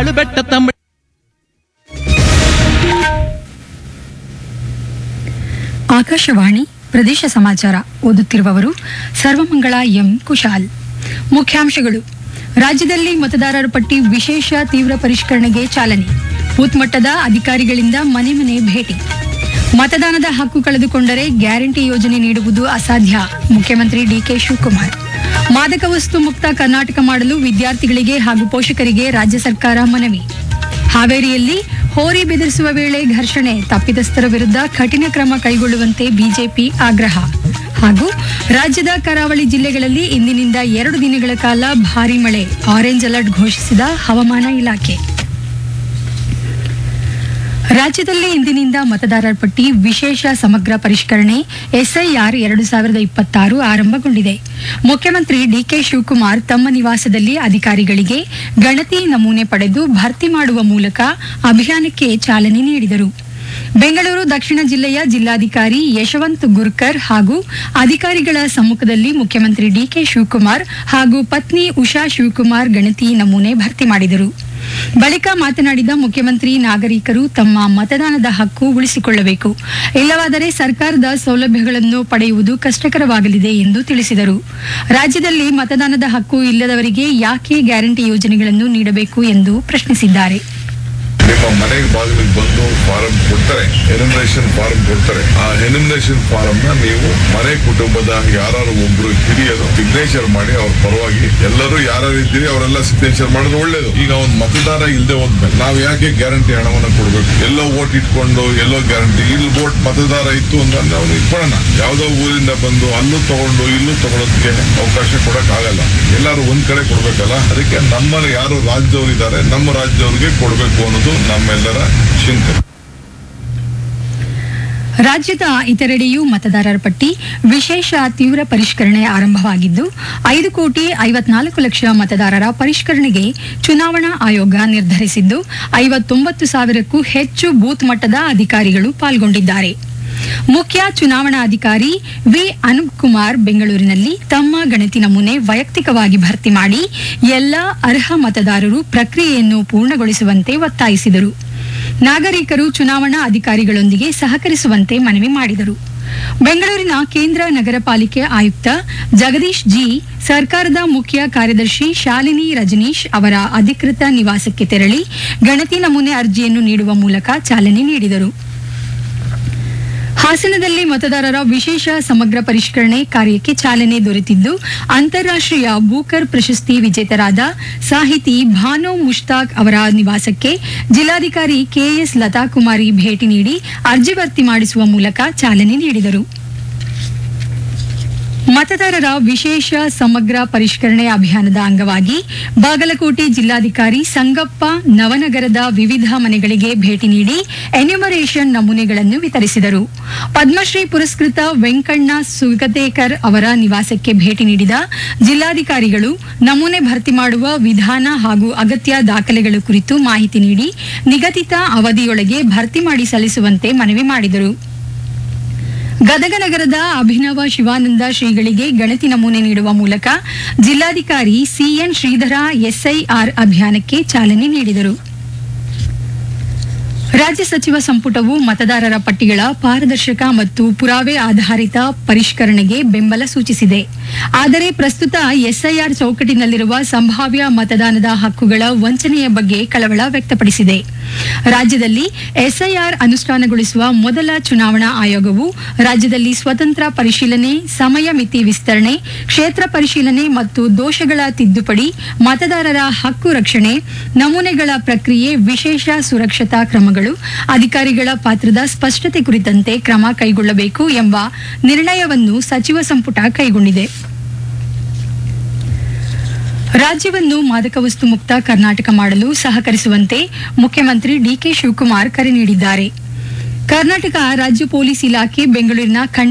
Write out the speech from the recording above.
ಕಾಳು ಬೆಟ್ಟ ತಮ್ಮ ಆಕಾಶವಾಣಿ ಪ್ರದೇಶ ಸಮಾಚಾರ ಓದುತ್ತಿರುವವರು ಸರ್ವಮಂಗಳ ಎಂ ಕುಶಾಲ್ ಮುಖ್ಯಾಂಶಗಳು ರಾಜ್ಯದಲ್ಲಿ ಮತದಾರರ ಪಟ್ಟಿ ವಿಶೇಷ ತೀವ್ರ ಪರಿಷ್ಕರಣೆಗೆ ಚಾಲನೆ ಬೂತ್ ಮಟ್ಟದ ಅಧಿಕಾರಿಗಳಿಂದ ಮನೆ ಮನೆ ಭೇಟಿ ಮತದಾನದ ಹಕ್ಕು ಕಳೆದುಕೊಂಡರೆ ಗ್ಯಾರಂಟಿ ಯೋಜನೆ ನೀಡುವುದು ಅಸಾಧ್ಯ ಮುಖ್ಯಮಂತ್ರಿ ಡಿಕೆ ಶಿವಕುಮಾರ್ ಮಾದಕ ವಸ್ತು ಮುಕ್ತ ಕರ್ನಾಟಕ ಮಾಡಲು ವಿದ್ಯಾರ್ಥಿಗಳಿಗೆ ಹಾಗೂ ಪೋಷಕರಿಗೆ ರಾಜ್ಯ ಸರ್ಕಾರ ಮನವಿ ಹಾವೇರಿಯಲ್ಲಿ ಹೋರಿ ಬೆದರಿಸುವ ವೇಳೆ ಘರ್ಷಣೆ ತಪ್ಪಿತಸ್ಥರ ವಿರುದ್ಧ ಕಠಿಣ ಕ್ರಮ ಕೈಗೊಳ್ಳುವಂತೆ ಬಿಜೆಪಿ ಆಗ್ರಹ ಹಾಗೂ ರಾಜ್ಯದ ಕರಾವಳಿ ಜಿಲ್ಲೆಗಳಲ್ಲಿ ಇಂದಿನಿಂದ ಎರಡು ದಿನಗಳ ಕಾಲ ಭಾರೀ ಮಳೆ ಆರೆಂಜ್ ಅಲರ್ಟ್ ಘೋಷಿಸಿದ ಹವಾಮಾನ ಇಲಾಖೆ ರಾಜ್ಯದಲ್ಲಿ ಇಂದಿನಿಂದ ಮತದಾರರ ಪಟ್ಟಿ ವಿಶೇಷ ಸಮಗ್ರ ಪರಿಷ್ಕರಣೆ ಎಸ್ಐಆರ್ ಎರಡು ಸಾವಿರದ ಇಪ್ಪತ್ತಾರು ಆರಂಭಗೊಂಡಿದೆ ಮುಖ್ಯಮಂತ್ರಿ ಡಿಕೆ ಶಿವಕುಮಾರ್ ತಮ್ಮ ನಿವಾಸದಲ್ಲಿ ಅಧಿಕಾರಿಗಳಿಗೆ ಗಣತಿ ನಮೂನೆ ಪಡೆದು ಭರ್ತಿ ಮಾಡುವ ಮೂಲಕ ಅಭಿಯಾನಕ್ಕೆ ಚಾಲನೆ ನೀಡಿದರು ಬೆಂಗಳೂರು ದಕ್ಷಿಣ ಜಿಲ್ಲೆಯ ಜಿಲ್ಲಾಧಿಕಾರಿ ಯಶವಂತ್ ಗುರ್ಕರ್ ಹಾಗೂ ಅಧಿಕಾರಿಗಳ ಸಮ್ಮುಖದಲ್ಲಿ ಮುಖ್ಯಮಂತ್ರಿ ಡಿಕೆ ಶಿವಕುಮಾರ್ ಹಾಗೂ ಪತ್ನಿ ಉಷಾ ಶಿವಕುಮಾರ್ ಗಣತಿ ನಮೂನೆ ಭರ್ತಿ ಮಾಡಿದರು ಬಳಿಕ ಮಾತನಾಡಿದ ಮುಖ್ಯಮಂತ್ರಿ ನಾಗರಿಕರು ತಮ್ಮ ಮತದಾನದ ಹಕ್ಕು ಉಳಿಸಿಕೊಳ್ಳಬೇಕು ಇಲ್ಲವಾದರೆ ಸರ್ಕಾರದ ಸೌಲಭ್ಯಗಳನ್ನು ಪಡೆಯುವುದು ಕಷ್ಟಕರವಾಗಲಿದೆ ಎಂದು ತಿಳಿಸಿದರು ರಾಜ್ಯದಲ್ಲಿ ಮತದಾನದ ಹಕ್ಕು ಇಲ್ಲದವರಿಗೆ ಯಾಕೆ ಗ್ಯಾರಂಟಿ ಯೋಜನೆಗಳನ್ನು ನೀಡಬೇಕು ಎಂದು ಪ್ರಶ್ನಿಸಿದ್ದಾರೆ ನಿಮ್ಮ ಮನೆಗೆ ಬಾಗಿಲಿಗೆ ಬಂದು ಫಾರಂ ಕೊಡ್ತಾರೆ ಎನಿಮಿನೇಷನ್ ಫಾರಂ ಕೊಡ್ತಾರೆ ಆ ಎನಿಮಿನೇಷನ್ ಫಾರಂ ನ ನೀವು ಮನೆ ಕುಟುಂಬದ ಯಾರು ಒಬ್ರು ಹಿರಿಯರು ಸಿಗ್ನೇಚರ್ ಮಾಡಿ ಅವ್ರ ಪರವಾಗಿ ಎಲ್ಲರೂ ಯಾರು ಇದ್ದೀರಿ ಅವರೆಲ್ಲ ಸಿಗ್ನೇಚರ್ ಮಾಡಿದ್ರೆ ಒಳ್ಳೇದು ಈಗ ಅವ್ನ್ ಮತದಾರ ಇಲ್ಲದೆ ಹೋದ್ಮೇಲೆ ನಾವು ಯಾಕೆ ಗ್ಯಾರಂಟಿ ಹಣವನ್ನ ಕೊಡ್ಬೇಕು ಎಲ್ಲೋ ಓಟ್ ಇಟ್ಕೊಂಡು ಎಲ್ಲೋ ಗ್ಯಾರಂಟಿ ಇಲ್ಲಿ ವೋಟ್ ಮತದಾರ ಇತ್ತು ಅಂದ್ರೆ ನಾವು ಇಟ್ಕೊಳ್ಳೋಣ ಯಾವ್ದೋ ಊರಿಂದ ಬಂದು ಅಲ್ಲೂ ತಗೊಂಡು ಇಲ್ಲೂ ತಗೊಳೋದಕ್ಕೆ ಅವಕಾಶ ಕೊಡಕ್ ಆಗಲ್ಲ ಎಲ್ಲರೂ ಒಂದ್ ಕಡೆ ಕೊಡ್ಬೇಕಲ್ಲ ಅದಕ್ಕೆ ನಮ್ಮಲ್ಲಿ ಯಾರು ರಾಜ್ಯದವ್ರು ಇದ್ದಾರೆ ನಮ್ಮ ರಾಜ್ಯದವ್ರಿಗೆ ಕೊಡ್ಬೇಕು ಅನ್ನೋದು ನಮ್ಮೆಲ್ಲರ ಚಿಂತೆ ರಾಜ್ಯದ ಇತರೆಡೆಯೂ ಮತದಾರರ ಪಟ್ಟಿ ವಿಶೇಷ ತೀವ್ರ ಪರಿಷ್ಕರಣೆ ಆರಂಭವಾಗಿದ್ದು ಐದು ಕೋಟಿ ಐವತ್ನಾಲ್ಕು ಲಕ್ಷ ಮತದಾರರ ಪರಿಷ್ಕರಣೆಗೆ ಚುನಾವಣಾ ಆಯೋಗ ನಿರ್ಧರಿಸಿದ್ದು ಐವತ್ತೊಂಬತ್ತು ಸಾವಿರಕ್ಕೂ ಹೆಚ್ಚು ಬೂತ್ ಮಟ್ಟದ ಅಧಿಕಾರಿಗಳು ಪಾಲ್ಗೊಂಡಿದ್ದಾರೆ ಮುಖ್ಯ ಚುನಾವಣಾಧಿಕಾರಿ ವಿ ಅನೂಪ್ ಕುಮಾರ್ ಬೆಂಗಳೂರಿನಲ್ಲಿ ತಮ್ಮ ಗಣತಿ ನಮೂನೆ ವೈಯಕ್ತಿಕವಾಗಿ ಭರ್ತಿ ಮಾಡಿ ಎಲ್ಲಾ ಅರ್ಹ ಮತದಾರರು ಪ್ರಕ್ರಿಯೆಯನ್ನು ಪೂರ್ಣಗೊಳಿಸುವಂತೆ ಒತ್ತಾಯಿಸಿದರು ನಾಗರಿಕರು ಚುನಾವಣಾ ಅಧಿಕಾರಿಗಳೊಂದಿಗೆ ಸಹಕರಿಸುವಂತೆ ಮನವಿ ಮಾಡಿದರು ಬೆಂಗಳೂರಿನ ಕೇಂದ್ರ ನಗರ ಪಾಲಿಕೆ ಆಯುಕ್ತ ಜಗದೀಶ್ ಜಿ ಸರ್ಕಾರದ ಮುಖ್ಯ ಕಾರ್ಯದರ್ಶಿ ಶಾಲಿನಿ ರಜನೀಶ್ ಅವರ ಅಧಿಕೃತ ನಿವಾಸಕ್ಕೆ ತೆರಳಿ ಗಣತಿ ನಮೂನೆ ಅರ್ಜಿಯನ್ನು ನೀಡುವ ಮೂಲಕ ಚಾಲನೆ ನೀಡಿದರು ಹಾಸನದಲ್ಲಿ ಮತದಾರರ ವಿಶೇಷ ಸಮಗ್ರ ಪರಿಷ್ಕರಣೆ ಕಾರ್ಯಕ್ಕೆ ಚಾಲನೆ ದೊರೆತಿದ್ದು ಅಂತಾರಾಷ್ಟ್ರೀಯ ಬೂಕರ್ ಪ್ರಶಸ್ತಿ ವಿಜೇತರಾದ ಸಾಹಿತಿ ಭಾನು ಮುಷ್ತಾಕ್ ಅವರ ನಿವಾಸಕ್ಕೆ ಜಿಲ್ಲಾಧಿಕಾರಿ ಕೆಎಸ್ ಲತಾಕುಮಾರಿ ಭೇಟಿ ನೀಡಿ ಅರ್ಜಿ ಭರ್ತಿ ಮಾಡಿಸುವ ಮೂಲಕ ಚಾಲನೆ ನೀಡಿದರು ಮತದಾರರ ವಿಶೇಷ ಸಮಗ್ರ ಪರಿಷ್ಕರಣೆ ಅಭಿಯಾನದ ಅಂಗವಾಗಿ ಬಾಗಲಕೋಟೆ ಜಿಲ್ಲಾಧಿಕಾರಿ ಸಂಗಪ್ಪ ನವನಗರದ ವಿವಿಧ ಮನೆಗಳಿಗೆ ಭೇಟಿ ನೀಡಿ ಎನ್ಯುಮರೇಷನ್ ನಮೂನೆಗಳನ್ನು ವಿತರಿಸಿದರು ಪದ್ಮಶ್ರೀ ಪುರಸ್ಕೃತ ವೆಂಕಣ್ಣ ಸುಗತೇಕರ್ ಅವರ ನಿವಾಸಕ್ಕೆ ಭೇಟಿ ನೀಡಿದ ಜಿಲ್ಲಾಧಿಕಾರಿಗಳು ನಮೂನೆ ಭರ್ತಿ ಮಾಡುವ ವಿಧಾನ ಹಾಗೂ ಅಗತ್ಯ ದಾಖಲೆಗಳ ಕುರಿತು ಮಾಹಿತಿ ನೀಡಿ ನಿಗದಿತ ಅವಧಿಯೊಳಗೆ ಭರ್ತಿ ಮಾಡಿ ಸಲ್ಲಿಸುವಂತೆ ಮನವಿ ಮಾಡಿದರು ಗದಗ ನಗರದ ಅಭಿನವ ಶಿವಾನಂದ ಶ್ರೀಗಳಿಗೆ ಗಣತಿ ನಮೂನೆ ನೀಡುವ ಮೂಲಕ ಜಿಲ್ಲಾಧಿಕಾರಿ ಸಿಎನ್ ಶ್ರೀಧರ ಎಸ್ಐಆರ್ ಅಭಿಯಾನಕ್ಕೆ ಚಾಲನೆ ನೀಡಿದರು ರಾಜ್ಯ ಸಚಿವ ಸಂಪುಟವು ಮತದಾರರ ಪಟ್ಟಿಗಳ ಪಾರದರ್ಶಕ ಮತ್ತು ಪುರಾವೆ ಆಧಾರಿತ ಪರಿಷ್ಕರಣೆಗೆ ಬೆಂಬಲ ಸೂಚಿಸಿದೆ ಆದರೆ ಪ್ರಸ್ತುತ ಎಸ್ಐಆರ್ ಚೌಕಟ್ಟಿನಲ್ಲಿರುವ ಸಂಭಾವ್ಯ ಮತದಾನದ ಹಕ್ಕುಗಳ ವಂಚನೆಯ ಬಗ್ಗೆ ಕಳವಳ ವ್ಯಕ್ತಪಡಿಸಿದೆ ರಾಜ್ಯದಲ್ಲಿ ಎಸ್ಐಆರ್ ಅನುಷ್ಠಾನಗೊಳಿಸುವ ಮೊದಲ ಚುನಾವಣಾ ಆಯೋಗವು ರಾಜ್ಯದಲ್ಲಿ ಸ್ವತಂತ್ರ ಪರಿಶೀಲನೆ ಸಮಯ ಮಿತಿ ವಿಸ್ತರಣೆ ಕ್ಷೇತ್ರ ಪರಿಶೀಲನೆ ಮತ್ತು ದೋಷಗಳ ತಿದ್ದುಪಡಿ ಮತದಾರರ ಹಕ್ಕು ರಕ್ಷಣೆ ನಮೂನೆಗಳ ಪ್ರಕ್ರಿಯೆ ವಿಶೇಷ ಸುರಕ್ಷತಾ ಕ್ರಮಗಳು ಅಧಿಕಾರಿಗಳ ಪಾತ್ರದ ಸ್ಪಷ್ಟತೆ ಕುರಿತಂತೆ ಕ್ರಮ ಕೈಗೊಳ್ಳಬೇಕು ಎಂಬ ನಿರ್ಣಯವನ್ನು ಸಚಿವ ಸಂಪುಟ ಕೈಗೊಂಡಿದೆ ರಾಜ್ಯವನ್ನು ಮಾದಕ ವಸ್ತು ಮುಕ್ತ ಕರ್ನಾಟಕ ಮಾಡಲು ಸಹಕರಿಸುವಂತೆ ಮುಖ್ಯಮಂತ್ರಿ ಡಿಕೆ ಶಿವಕುಮಾರ್ ಕರೆ ನೀಡಿದ್ದಾರೆ ಕರ್ನಾಟಕ ರಾಜ್ಯ ಪೊಲೀಸ್ ಇಲಾಖೆ ಬೆಂಗಳೂರಿನ ಖಂಡ